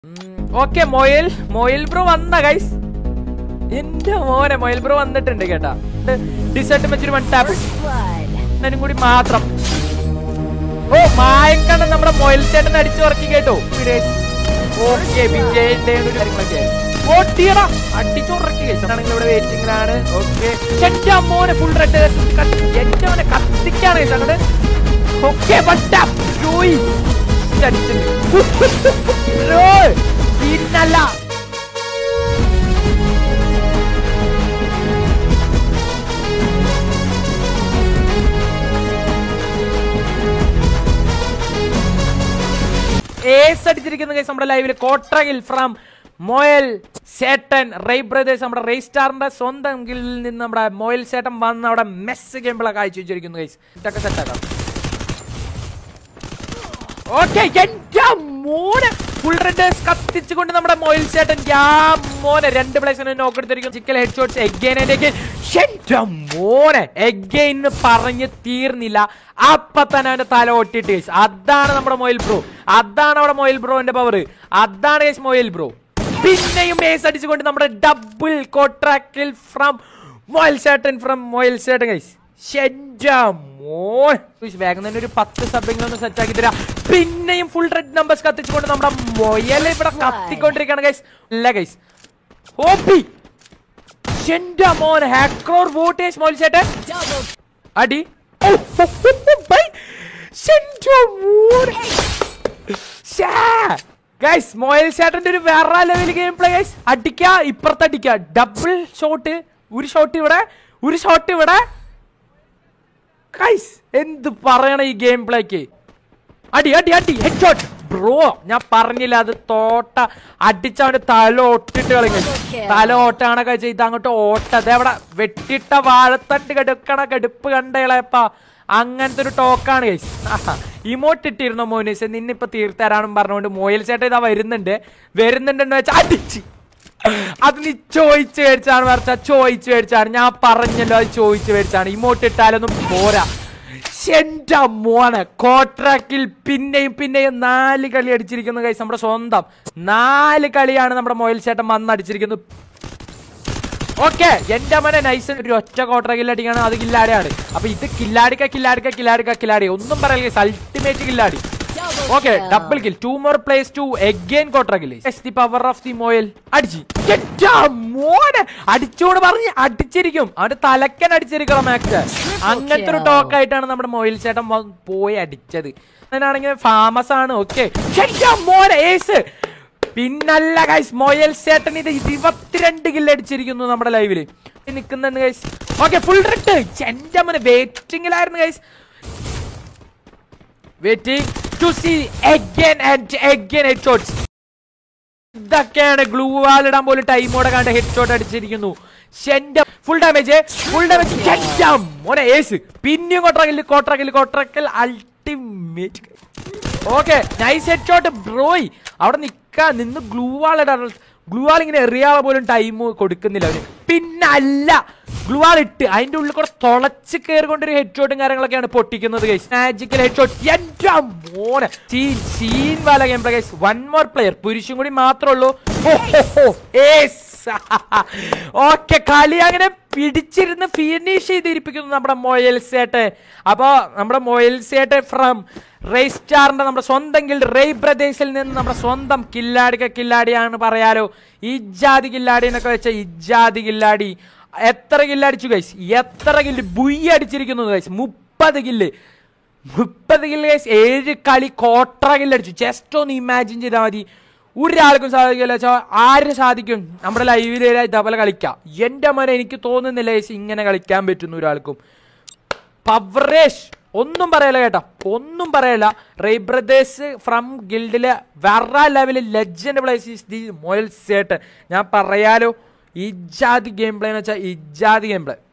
Okay മൊയൽ മൊയൽ bro വന്ന ഗൈസ് എന്റെ മോനെ മൊയൽ ബ്രോ വന്നിട്ടുണ്ട് കേട്ടാ ഡിസേർട്ട് വെച്ചൊരു വൺ ടാപ്പ് ഞാനും കൂടി മാത്രം ഓ മായക്കണ്ണൻ നമ്മുടെ മൊയൽ ചേട്ടൻ അടിച്ചു ഉറക്കി കേട്ടോ ഓക്കെ വിജയന്റെ ഒരു കാര്യങ്ങളൊക്കെ ഓട്ടിയടാ അടിച്ചുറക്കി ആണെങ്കിൽ ഇവിടെ വെയിറ്റിംഗിലാണ് ഓക്കെ എന്റെ മോനെ ഫുൾ റെഡ് എന്റെ മോനെ കത്തിക്കാണ് guys അങ്ങോട്ട് ഓക്കെ ജോയി പിന്നല്ല ഏസ് അടിച്ചിരിക്കുന്ന കേസ് നമ്മുടെ ലൈവില് കോട്ടകിൽ ഫ്രം മോയൽ സേട്ടൻ റൈ ബ്രദേഴ്സ് നമ്മുടെ റൈ സ്റ്റാറിന്റെ സ്വന്തം ഗില്ലിൽ നിന്ന് നമ്മുടെ മോയൽ സേട്ടൻ വന്ന് അവിടെ മെസ്സ് ഗെയിമുകളെ കാഴ്ച വെച്ചിരിക്കുന്നു ഗൈസ് ഇതൊക്കെ സെറ്റാക്കാം ഓക്കെ എന്റെ മോനെ ഫുൾ റെഡേഴ്സ് കത്തിച്ചുകൊണ്ട് നമ്മുടെ മോയിൽ ചേട്ടൻ യാ മോനെ രണ്ട് പ്ലേസിനെ നോക്ക് എടുത്തിരിക്കും ചിക്കൽ head shots again and again എന്റെ മോനെ എഗൈൻ എന്ന് പറഞ്ഞ് തീർന്നില്ല അപ്പൊ തന്നെ അവന്റെ തല ഒട്ടിട്ട് guys. അതാണ് നമ്മുടെ മൊയിൽ ബ്രോ അതാണ് അവിടെ മൊയിൽ ബ്രോന്റെ പവർ അതാണ് guys മൊയിൽ ബ്രോ പിന്നെയും ബേസ് അടിച്ചുകൊണ്ട് നമ്മുടെ ഡബിൾ കോട്രാക്കിൽ ഫ്രം മൊയിൽ ചേട്ടൻ ഫ്രം മൊയിൽ ചേട്ടൻ ഗൈസ് മോൻ വേഗം തന്നെ ഒരു പത്ത് സബ്ബെങ്കിലും ഒന്ന് സെറ്റ് ആക്കി തരാം പിന്നെയും ഫുൾ റെഡ് നമ്പേഴ്സ് കത്തിച്ചുകൊണ്ട് നമ്മുടെ മൊയൽ ഇവിടെ കത്തിക്കൊണ്ടിരിക്കുകയാണ് ഗൈസ് അല്ല ഗൈസ് ഹോപ്പി എന്റെ മോൻ ഹാക്രോർ വോട്ടേജ് മോൽ ചേട്ടൻ അടി ഓ, ഹോ, ഹോ, ഹോ, ബൈ. എന്റെ മോനെ. ശ്ശേ. ഗൈസ് മോയൽ ചേട്ടന്റെ ഒരു വേറെ ലെവൽ ഗെയിം പ്ലേ ഗൈസ് അടിക്ക ഇപ്പുറത്ത് അടിക്ക ഡബിൾ ഷോട്ട് ഒരു ഷോട്ട് ഇവിടെ ഒരു ഷോട്ട് ഇവിടെ ഗൈസ് എന്ത് പറയണ ഈ ഗെയിം പ്ലേക്ക് അടി അടി അടി ഹെഡ് ഷോട്ട് ബ്രോ ഞാൻ പറഞ്ഞില്ല അത് തോട്ട അടിച്ചവന്റെ തല ഒട്ടിട്ട് കളയും തല ഓട്ടാണൊക്കെ ചെയ്ത് അങ്ങോട്ട് ഓട്ടത് എവിടെ വെട്ടിട്ട വാഴത്തണ്ട് കെടുക്കണ കടുപ്പ് കണ്ടേളയപ്പാ അങ്ങനത്തെ ഒരു ടോക്കാണ് ഗൈസ് ഇമോട്ട് ഇട്ടിരുന്നു മോനീസ് നിന്നിപ്പോ തീർത്തരാനും പറഞ്ഞുകൊണ്ട് മോയിൽ ചേട്ടൻ ഇതാ വരുന്നുണ്ട് വരുന്നുണ്ടെന്ന് വെച്ചാൽ അടിച്ച് അത് നീ ചോദിച്ചു മേടിച്ചാണ് പറഞ്ഞ ചോദിച്ചു മേടിച്ചാണ് ഞാൻ പറഞ്ഞല്ലോ അത് ചോദിച്ചു മേടിച്ചാണ് ഇമോട്ട് ഇട്ടാലൊന്നും പോരാ എന്റെ മോനെ കോട്രാക്കിൽ പിന്നെയും പിന്നെയും നാല് കളി അടിച്ചിരിക്കുന്നു കൈസ് നമ്മുടെ സ്വന്തം നാല് കളിയാണ് നമ്മുടെ മൊയൽ ചേട്ടൻ വന്ന് അടിച്ചിരിക്കുന്നത് ഓക്കെ എന്റെ മോനെ നൈസ് ഒരു ഒറ്റ കോട്ടറ അടിക്കാണ് അത് കില്ലാടിയാണ് അപ്പൊ ഇത് കില്ലാടിക്ക കില്ലാടിക്ക കില്ലാടിക്ക കില്ലാടി ഒന്നും പറയില്ല അൾട്ടിമേറ്റ് കില്ലാടി okay double kill two more place to again കോട്ടറ kill the power of the മോയൽ അടിച്ച് എന്റെ മോനെ അടിച്ചോട് പറഞ്ഞ് അടിച്ചിരിക്കും അവന്റെ തലക്കൻ അടിച്ചിരിക്കണം മാക്സ് അങ്ങനത്തെ ഒരു ടോക്ക് ആയിട്ടാണ് നമ്മുടെ മൊയിൽ ചേട്ടൻ വന്ന് പോയി അടിച്ചത് അങ്ങനെയാണെങ്കിൽ ഫാമസ് ആണ് ഓക്കെ മോനെ ഏസ് പിന്നല്ല ഗൈസ് മൊയൽ ചേട്ടൻ ഇത് ഇരുപത്തിരണ്ട് കില്ല് അടിച്ചിരിക്കുന്നു നമ്മുടെ ലൈവില് നിൽക്കുന്നുണ്ട് ഗൈസ് ഓക്കെ ഫുൾ റെഡ് എന്റെ മോനെ വെയിറ്റിംഗിലായിരുന്നു guys waiting to see again and again head shots ഇതൊക്കെയാണ് ഗ്ലൂ വാൾ ഇടാൻ പോലും ടൈമോടെ കണ്ട് ഹെഡ് ഷോട്ട് അടിച്ചിരിക്കുന്നു ഫുൾ ഡാമേജ് ഫുൾ ഡാമേജ് മോനെ ഏസ് പിന്നെയും കോട്ടറക്കിൽ കോട്ടറക്കിൽ കോട്ടറക്കൽ ultimate okay nice head shot bro അവിടെ നിക്കാ നിന്ന് ഗ്ലൂ വാൾ ഇടാൻ ഗ്ലൂ വാൾ ഇങ്ങനെ എറിയാതെ പോലും ടൈം കൊടുക്കുന്നില്ല അവന് പിന്നെ അല്ല ഗ്ലൂ വാൾ ഇട്ട് അതിന്റെ ഉള്ളിൽ കൂടെ തുളച്ച് കയറിക്കൊണ്ടൊരു ഹെഡ് ഷോട്ടും കാര്യങ്ങളൊക്കെയാണ് പൊട്ടിക്കുന്നത് ഗൈസ് മാജിക്കൽ ഹെഡ് ഷോട്ട് എന്റെ മോനെ സീൻ സീൻ വാല game guys one more player പുരുഷും കൂടി മാത്രമേ ഉള്ളൂ ഓക്കെ കളി അങ്ങനെ പിടിച്ചിരുന്ന് ഫിനിഷ് ചെയ്തിരിപ്പിക്കുന്നു നമ്മുടെ മൊയൽ സേട്ട് അപ്പോ നമ്മുടെ മൊയൽ സേട്ട് ഫ്രം റേ സ്റ്റാറിന്റെ നമ്മുടെ സ്വന്തം കിൽ റേ ബ്രദേഴ്സിൽ നിന്ന് നമ്മുടെ സ്വന്തം കില്ലാടിക്ക കില്ലാടിയാണ് പറയാലോ ഇജാതി കില്ലാടി എന്നൊക്കെ വെച്ച ഇജാതി കില്ലാടി എത്ര കില്ലടിച്ചു ഗൈസ് എത്ര കില്ല് ബുയ്യ അടിച്ചിരിക്കുന്നു ഗൈസ് മുപ്പത് കില്ല് മുപ്പത് കില്ല് ഗൈസ് ഏഴ് കളി കോട്ടറ കില്ലടിച്ചു ജസ്റ്റ് ഒന്ന് ഇമാജിൻ ചെയ്താൽ മതി ഒരാൾക്കും സാധിക്കില്ല വെച്ചാൽ ആര് സാധിക്കും നമ്മുടെ ലൈവിൽ ഇതേപോലെ കളിക്കാം എൻ്റെ മോനെ എനിക്ക് തോന്നുന്നില്ല ഗൈസ് ഇങ്ങനെ കളിക്കാൻ പറ്റുന്നു ഒരാൾക്കും പവറേഷ് ഒന്നും പറയല കേട്ടോ ഒന്നും പറയല റേ ബ്രദേഴ്സ് ഫ്രം ഗിൽഡിലെ വേറെ ലെവലിൽ ലെജൻഡ് പ്ലേസ് ദി മൊയൽ സേട്ടൻ ഞാൻ പറയാലോ ഇജാതി ഗെയിം പ്ലേ എന്ന് വെച്ചാൽ ഇജാതി ഗെയിം പ്ലേ